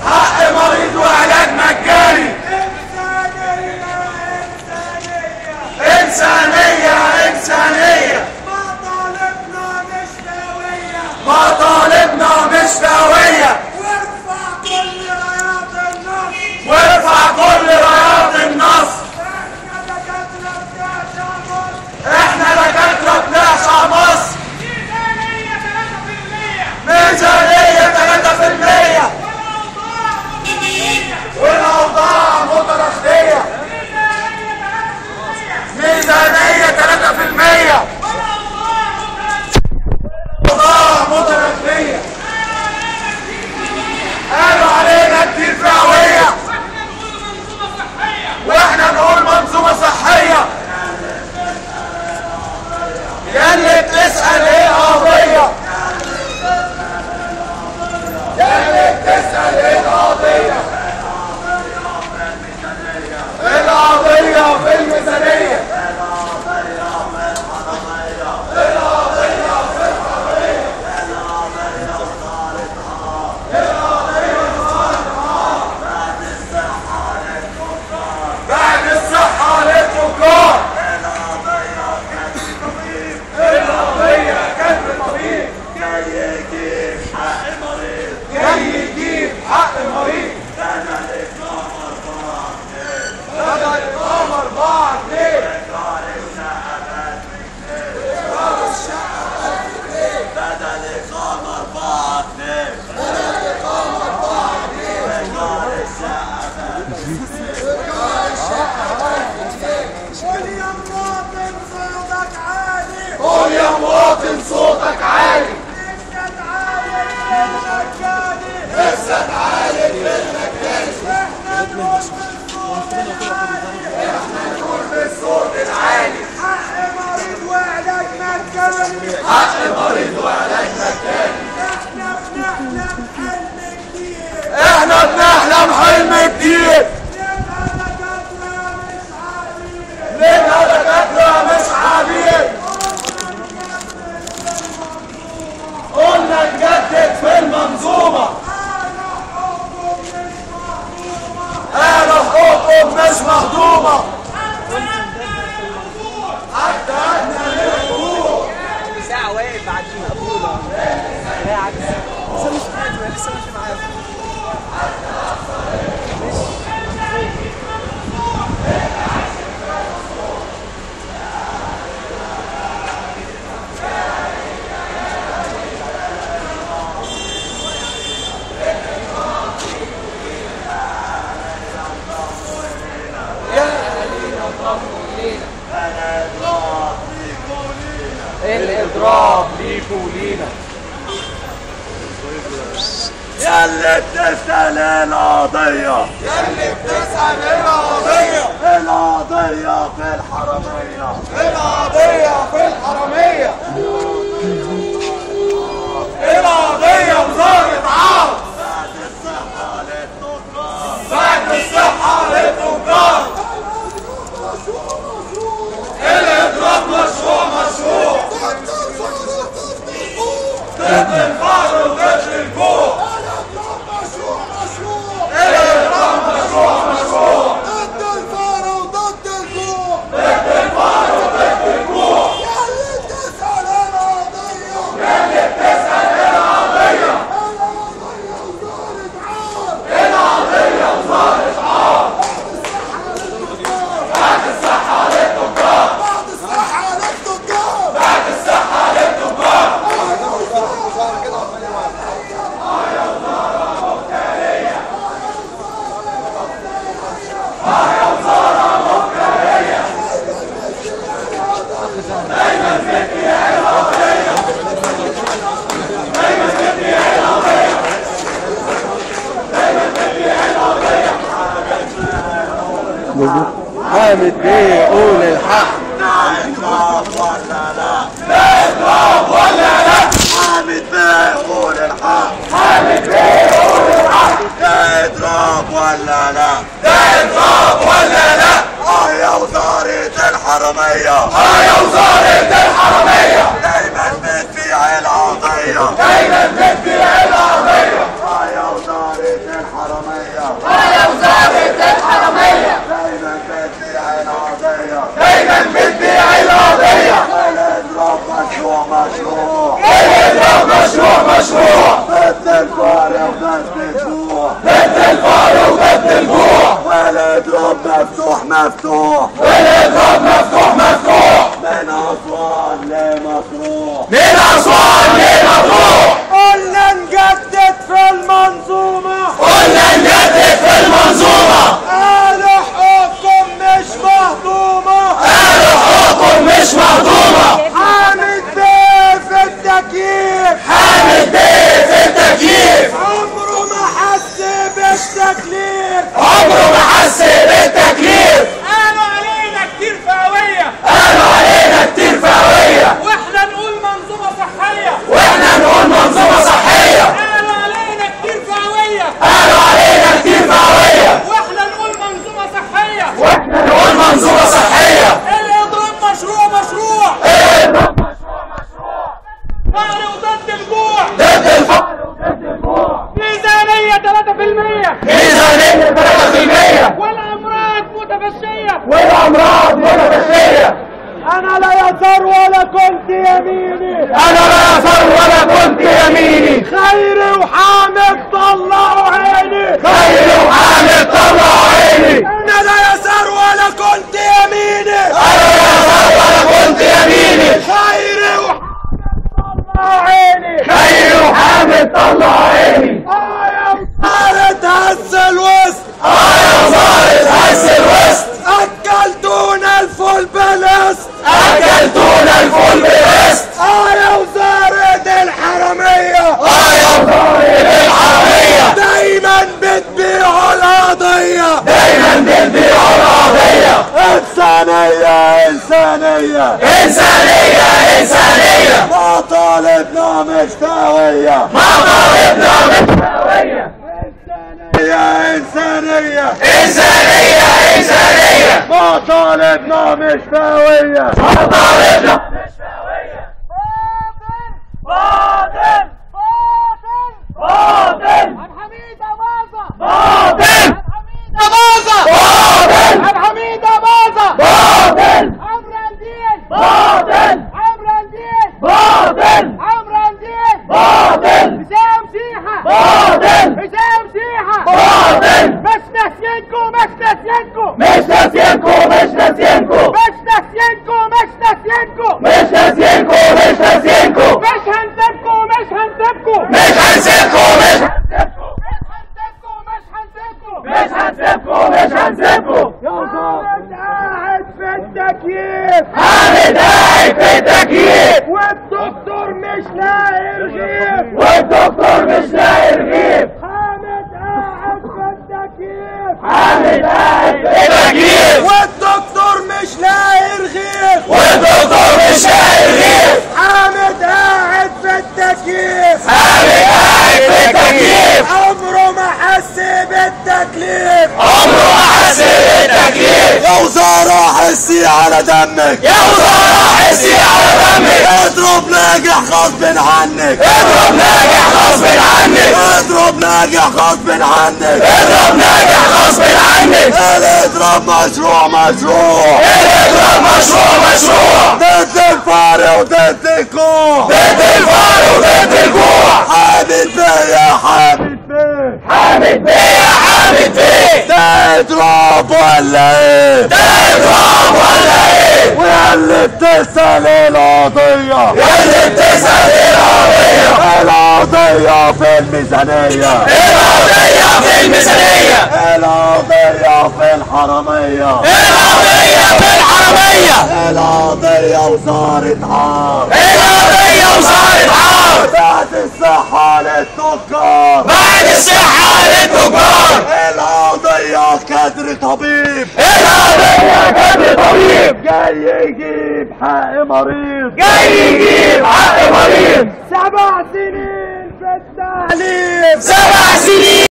حق مريض وعلاج مجاني إنسانية إنسانية مطالبنا مش هوية مطالبنا مش هوية وارفع كل رايات النصر وارفع كل رايات النصر احنا دكاترة بتاع مصر احنا دكاترة بنعشق مصر ميزانية 3% ميزانية 3% والأوضاع مترشدية ميزانية 3% أوضاع مترشدية قالوا علينا كتير فئوية واحنا نقول منظومة صحية يا اللي بتسأل ايه قضية يا اللي بتسأل ايه القضية القضية في الميزانية بعد الصحة للتجار القضية كلب طبيب جاي يجيب حق مريض جاي يجيب حق مريض بدل إقامة أربعة جنيه قول يا مواطن صوتك عالي قول يا مواطن صوتك عالي لسه تعالي مجاني لسه تعالي احنا نقول بالصوت العالي نقول بالصوت العالي حق مريض وعلاج مجاني حق مريض وعلاج مجاني احنا بنحلم حلم كتير احنا بنحلم حلم كتير نبقى دكاترة مش عبيد لنا دكاترة مش عبيد قلنا نجدد في المنظومة انا حكم مش مهضومة قالوا حقوقهم مش مهضومة حتى أدنى للحقوق ساعة واقف بعد مقبولة لا عكس لسه مش معايا لسه مش معايا الإضراب ليكوا لينا يا اللي بتسأل القضية يلي بتسأل القضية القضية في الحرمية القضية في الحرمية القضية وزارة عرض بعد الصحة للتجار الإضراب مشروع مشروع ضد الفقر وضد الجوع الإضراب مشروع مشروع ضد الفقر وضد الجوع ضد الفقر وضد الجوع يلي بتسأل القضية اللي بتسأل القضية القضية وزارة عار القضية وزارة عرض بعد الصحة للتجار بعد الصحة للتجار بعد الصحة للتجار حامد بيه قول الحق اضرب ولا لا اضرب ولا لا حامد بيقول الحق حامد بيقول الحق ده اضرب ولا لا ده اضرب ولا لا اه يا وزارة الحرمية اه يا وزارة الحرمية دايما بتبيع القضية دايما بتبيع القضية اه يا وزارة الحرمية يا وزارة الحرمية دايما بتبيع القضية دايما بتبيع القضية الاضراب مشروع مشروع الاضراب مشروع مشروع ضد الفقر وضد الجوع ضد الفقر وضد الجوع والاضراب مفتوح مفتوح والاضراب مفتوح مفتوح من اسوان لمطروح من اسوان لمطروح قلنا نجدد في المنظومة قلنا نجدد في المنظومة قالوا حقوقكم مش مهضومة قالوا حقوقكم مش مهضومة حامد بيه في التكييف حامد بيه في التكييف عمره ما حس بالتكليف عمره ما حس بالتكليف قالوا علينا كتير فئوية قالوا علينا كتير فئوية واحنا نقول منظومة صحية واحنا نقول منظومة صحية قالوا علينا كتير فئوية قالوا علينا كتير فئوية واحنا نقول منظومة صحية واحنا نقول منظومة صحية الاضراب مشروع مشروع فقر وضد الجوع ضد الفقر وضد الجوع ميزانية 3% ميزانية 3% والامراض متفشية والأمراض متفشية انا لا يزار ولا كنت يميني أنا لا أثر ولا كنت يميني خيري وحامد طلعوا عيني خير وحامد طلع عيني انا لا يسار ولا كنت يميني أنا لا أثر ولا كنت يميني خيري وحامد طلعوا عيني خير وحامد طلع عيني اه يا وزارة هز الوسط آه يا وزارة هز الوسط اكلتونا الفول بلست أكلتونا الفول بالرست اه يا وزارة الحرمية آه يا وزارة الحرمية دايما بتبيعوا القضية دايما بتبيعوا القضية إنسانية إنسانية إنسانية إنسانية مطالبنا مش فاوية ما طالبنا مش هوية هي إنسانية إنسانية إنسانية مطالبنا مش فاوية ما طالبنا مش هوية باطل باطل حميدة باظة باطل حميدة باظة باطل عبد حميدة باظة باطل عمرو الدين باطل عمرو الدين باطل عمرو الدين باطل حسام سيحة باطل حسام سيحة باطل مش ناسينكو مش ناسينكو مش ناسينكو مش ناسينكو مش ناسينكو مش ناسينكو مش ناسينكو مش ناسينكو مش هنسيبكو مش هنسيبكو مش هنسيبكو مش مش هنسيبكو مش هنسيبكو مش هنسيبكو مش هنسيبكو حامد قاعد في التكييف حامد قاعد في التكييف والدكتور مش لاقي رغيف والدكتور مش لاقي رغيف حامد قاعد في التكييف حامد قاعد في التكييف والدكتور مش لاقي رغيف والدكتور مش لاقي رغيف حامد قاعد في التكييف حامد قاعد في التكييف عمره ما حس بالتكليف عمره ما حس بالتكييف يا وزارة حسي على دمك يا وزارة حسي على دمك اضرب ناجح غصب عنك اضرب ناجح غصب عنك اضرب ناجح غصب عنك اضرب ناجح غصب عنك الاضراب مشروع مشروع الاضراب مشروع مشروع ضد الفقر وضد الجوع ضد الفقر وضد الجوع حامد بيه يا حامد بيه حامد بيه يا حامد بيه ده اضراب ولا ايه ده اضراب ولا ايه ويا اللي بتسأل القضية اللي بتسأل القضية القضية في الميزانية القضية في الميزانية القضية في الحرمية القضية في الحرمية القضية وزارة عار القضية وزارة عار بعد الصحة للتجار بعد الصحة للتجار القضية كادر طبيب القضية كان طبيب جاي يجيب حق مريض جاي يجيب حق مريض سبع سنين في التعليم سبع